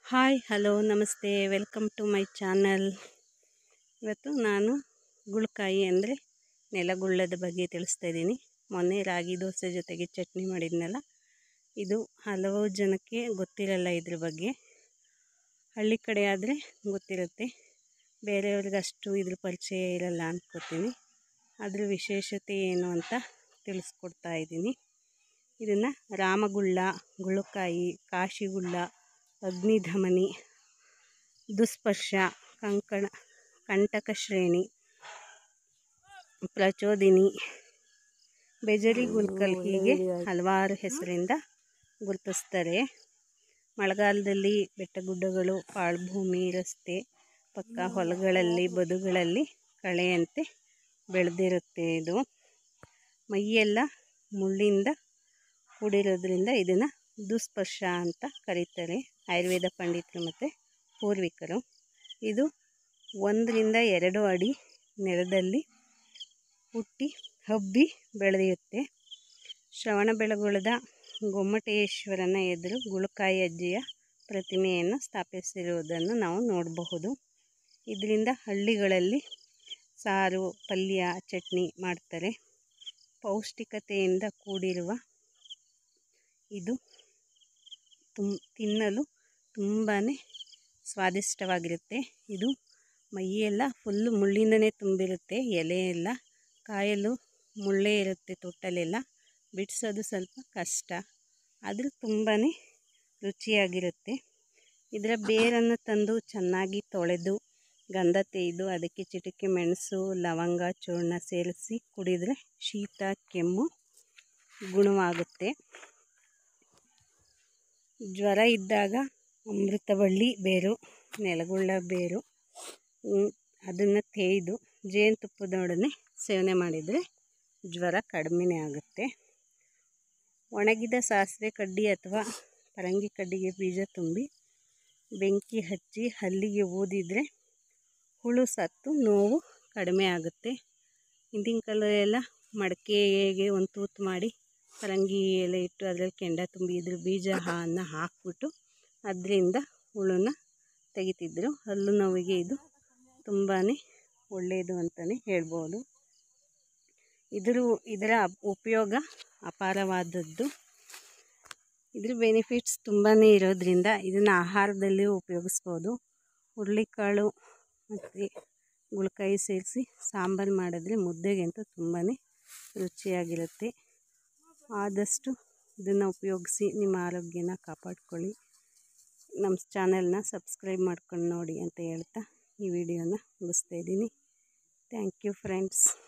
hi hello namaste welcome to my channel ಇವತ್ತು ನಾನು ಗುಳ್ಕಾಯಿ ಅಂದರೆ ನೆಲಗುಳ್ಳದ ಬಗ್ಗೆ ತಿಳಿಸ್ತಾ ಇದ್ದೀನಿ ಮೊನ್ನೆ ರಾಗಿ ದೋಸೆ ಜೊತೆಗೆ ಚಟ್ನಿ ಮಾಡಿದ್ನಲ್ಲ ಇದು ಹಲವು ಜನಕ್ಕೆ ಗೊತ್ತಿರಲ್ಲ ಇದ್ರ ಬಗ್ಗೆ ಹಳ್ಳಿ ಕಡೆ ಆದರೆ ಗೊತ್ತಿರುತ್ತೆ ಬೇರೆಯವ್ರಿಗೆ ಅಷ್ಟು ಇದ್ರ ಪರಿಚಯ ಇರಲ್ಲ ಅನ್ಕೋತೀನಿ ಅದ್ರ ವಿಶೇಷತೆ ಏನು ಅಂತ ತಿಳಿಸ್ಕೊಡ್ತಾ ಇದ್ದೀನಿ ಇದನ್ನು ರಾಮಗುಳ್ಳ ಗುಳುಕಾಯಿ ಕಾಶಿಗುಳ್ಳ ಅಗ್ನಿಧಮನಿ ದುಸ್ಪರ್ಶ ಕಂಕಣ ಕಂಟಕ ಶ್ರೇಣಿ ಪ್ರಚೋದಿನಿ ಬೆಜರಿ ಗುಲ್ಕಲ್ ಹೀಗೆ ಹಲವಾರು ಹೆಸರಿಂದ ಗುರುತಿಸ್ತಾರೆ ಮಳೆಗಾಲದಲ್ಲಿ ಬೆಟ್ಟಗುಡ್ಡಗಳು ಪಾಳ್ಭೂಮಿ ರಸ್ತೆ ಪಕ್ಕ ಹೊಲಗಳಲ್ಲಿ ಬದುಗಳಲ್ಲಿ ಕಳೆಯಂತೆ ಬೆಳೆದಿರುತ್ತೆ ಇದು ಮೈಯೆಲ್ಲ ಮುಳ್ಳಿಂದ ಕೂಡಿರೋದ್ರಿಂದ ಇದನ್ನು ದುಸ್ಪರ್ಶ ಅಂತ ಕರೀತಾರೆ ಆಯುರ್ವೇದ ಪಂಡಿತರು ಮತ್ತು ಪೂರ್ವಿಕರು ಇದು ಒಂದರಿಂದ ಎರಡು ಅಡಿ ನೆಲದಲ್ಲಿ ಹುಟ್ಟಿ ಹಬ್ಬಿ ಬೆಳೆಯುತ್ತೆ ಶ್ರವಣಬೆಳಗೊಳದ ಗೊಮ್ಮಟೇಶ್ವರನ ಎದುರು ಗುಳುಕಾಯಿ ಅಜ್ಜಿಯ ಪ್ರತಿಮೆಯನ್ನು ಸ್ಥಾಪಿಸಿರುವುದನ್ನು ನಾವು ನೋಡಬಹುದು ಇದರಿಂದ ಹಳ್ಳಿಗಳಲ್ಲಿ ಸಾರು ಪಲ್ಯ ಚಟ್ನಿ ಮಾಡ್ತಾರೆ ಪೌಷ್ಟಿಕತೆಯಿಂದ ಕೂಡಿರುವ ಇದು ತುಂ ತಿನ್ನಲು ತುಂಬಾ ಸ್ವಾದಿಷ್ಟವಾಗಿರುತ್ತೆ ಇದು ಮೈಯೆಲ್ಲ ಫುಲ್ಲು ಮುಳ್ಳಿಂದನೇ ತುಂಬಿರುತ್ತೆ ಎಲೆ ಎಲ್ಲ ಕಾಯಲು ಮುಳ್ಳೇ ಇರುತ್ತೆ ತೊಟ್ಟಲೆಲ್ಲ ಬಿಡಿಸೋದು ಸ್ವಲ್ಪ ಕಷ್ಟ ಆದರೂ ತುಂಬಾ ರುಚಿಯಾಗಿರುತ್ತೆ ಇದರ ಬೇರನ್ನು ತಂದು ಚೆನ್ನಾಗಿ ತೊಳೆದು ಗಂಧ ತೆಗೆದು ಅದಕ್ಕೆ ಚಿಟಿಕೆ ಮೆಣಸು ಲವಂಗ ಚೂರ್ಣ ಸೇರಿಸಿ ಕುಡಿದರೆ ಶೀತ ಕೆಮ್ಮು ಗುಣವಾಗುತ್ತೆ ಜ್ವರ ಇದ್ದಾಗ ಅಮೃತಬಳ್ಳಿ ಬೇರು ನೆಲಗುಳ್ಳ ಬೇರು ಅದನ್ನು ತೇಯ್ದು ಜೇನುತುಪ್ಪದೊಡನೆ ಸೇವನೆ ಮಾಡಿದರೆ ಜ್ವರ ಕಡಿಮೆನೇ ಆಗುತ್ತೆ ಒಣಗಿದ ಸಾಸಿವೆ ಕಡ್ಡಿ ಅಥವಾ ಪರಂಗಿ ಕಡ್ಡಿಗೆ ಬೀಜ ತುಂಬಿ ಬೆಂಕಿ ಹಚ್ಚಿ ಹಲ್ಲಿಗೆ ಊದಿದರೆ ಹುಳು ಸತ್ತು ನೋವು ಕಡಿಮೆ ಆಗುತ್ತೆ ಹಿಂದಿನ ಕಾಲದಲ್ಲೆಲ್ಲ ಮಡಿಕೆಗೆ ಒಂದು ತೂತು ಮಾಡಿ ಪರಂಗಿ ಎಲೆ ಇಟ್ಟು ಅದರಲ್ಲಿ ಕೆಂಡ ತುಂಬಿ ಇದ್ರ ಬೀಜ ಅನ್ನ ಹಾಕ್ಬಿಟ್ಟು ಅದರಿಂದ ಹುಳುನ ತೆಗಿತಿದ್ರು ಹಲ್ಲು ನೋವಿಗೆ ಇದು ತುಂಬಾ ಒಳ್ಳೆಯದು ಅಂತಲೇ ಹೇಳ್ಬೋದು ಇದ್ರ ಇದರ ಉಪಯೋಗ ಅಪಾರವಾದದ್ದು ಇದ್ರ ಬೆನಿಫಿಟ್ಸ್ ತುಂಬಾ ಇರೋದ್ರಿಂದ ಇದನ್ನು ಆಹಾರದಲ್ಲಿ ಉಪಯೋಗಿಸ್ಬೋದು ಹುರುಳಿಕಾಳು ಮತ್ತು ಗುಳ್ಕಾಯಿ ಸೇರಿಸಿ ಸಾಂಬಾರು ಮಾಡಿದ್ರೆ ಮುದ್ದೆಗಂತೂ ತುಂಬಾ ರುಚಿಯಾಗಿರುತ್ತೆ ಆದಷ್ಟು ಇದನ್ನು ಉಪಯೋಗಿಸಿ ನಿಮ್ಮ ಆರೋಗ್ಯನ ಕಾಪಾಡ್ಕೊಳ್ಳಿ ನಮ್ಮ ಚಾನಲ್ನ ಸಬ್ಸ್ಕ್ರೈಬ್ ಮಾಡ್ಕೊಂಡು ನೋಡಿ ಅಂತ ಹೇಳ್ತಾ ಈ ವಿಡಿಯೋನ ಮುಗಿಸ್ತಾ ಇದ್ದೀನಿ ಥ್ಯಾಂಕ್ ಯು ಫ್ರೆಂಡ್ಸ್